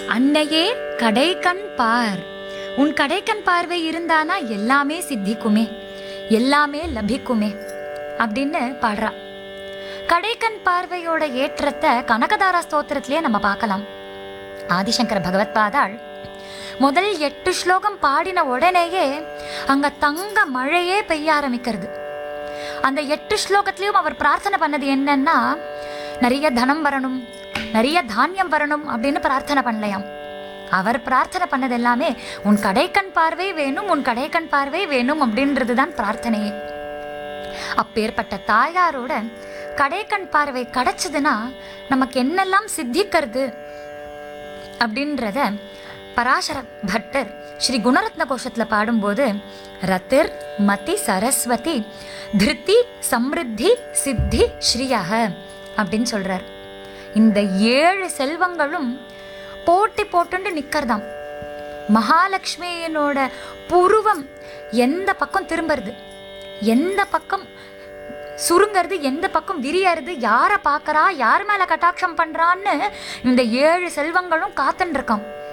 அன்னையே கடைக்கண் பார் உன் கடைக்கண் பார்வை இருந்தானா எல்லாமே சித்திக்குமே எல்லாமே லபிக்குமே அப்படின்னு பாடுறா கடைக்கண் பார்வையோட ஏற்றத்தை கனகதாரா ஸ்தோத்திரத்திலே நம்ம பார்க்கலாம் ஆதிசங்கர பகவத் பாதாள் முதல் எட்டு ஸ்லோகம் பாடின உடனேயே அங்க தங்க மழையே பெய்ய ஆரம்பிக்கிறது அந்த எட்டு ஸ்லோகத்திலையும் அவர் பிரார்த்தனை பண்ணது என்னன்னா நிறைய தனம் வரணும் நிறைய தானியம் வரணும் அப்படின்னு பிரார்த்தனை பண்ணலையாம் அவர் பிரார்த்தனை பண்ணது எல்லாமே உன் கடைக்கண் பார்வை வேணும் உன் கடைக்கண் பார்வை வேணும் அப்படின்றது தான் பிரார்த்தனையே அப்பேற்பட்ட தாயாரோட கடைக்கண் பார்வை கிடைச்சதுன்னா நமக்கு என்னெல்லாம் சித்திக்கிறது அப்படின்றத பராசர பட்டர் ஸ்ரீ குணரத்ன கோஷத்துல பாடும்போது ரத்திர் மதி சரஸ்வதி திருத்தி சம்ருத்தி சித்தி ஸ்ரீயாக அப்படின்னு சொல்றார் இந்த ஏழு செல்வங்களும் போட்டி போட்டுண்டு நிக்கிறதாம் மகாலட்சுமியினோட புருவம் எந்த பக்கம் திரும்புறது எந்த பக்கம் சுருங்கிறது எந்த பக்கம் விரியறது யாரை பார்க்கறா யார் மேல கட்டாட்சம் பண்றான்னு இந்த ஏழு செல்வங்களும் காத்துன்னு இருக்காம்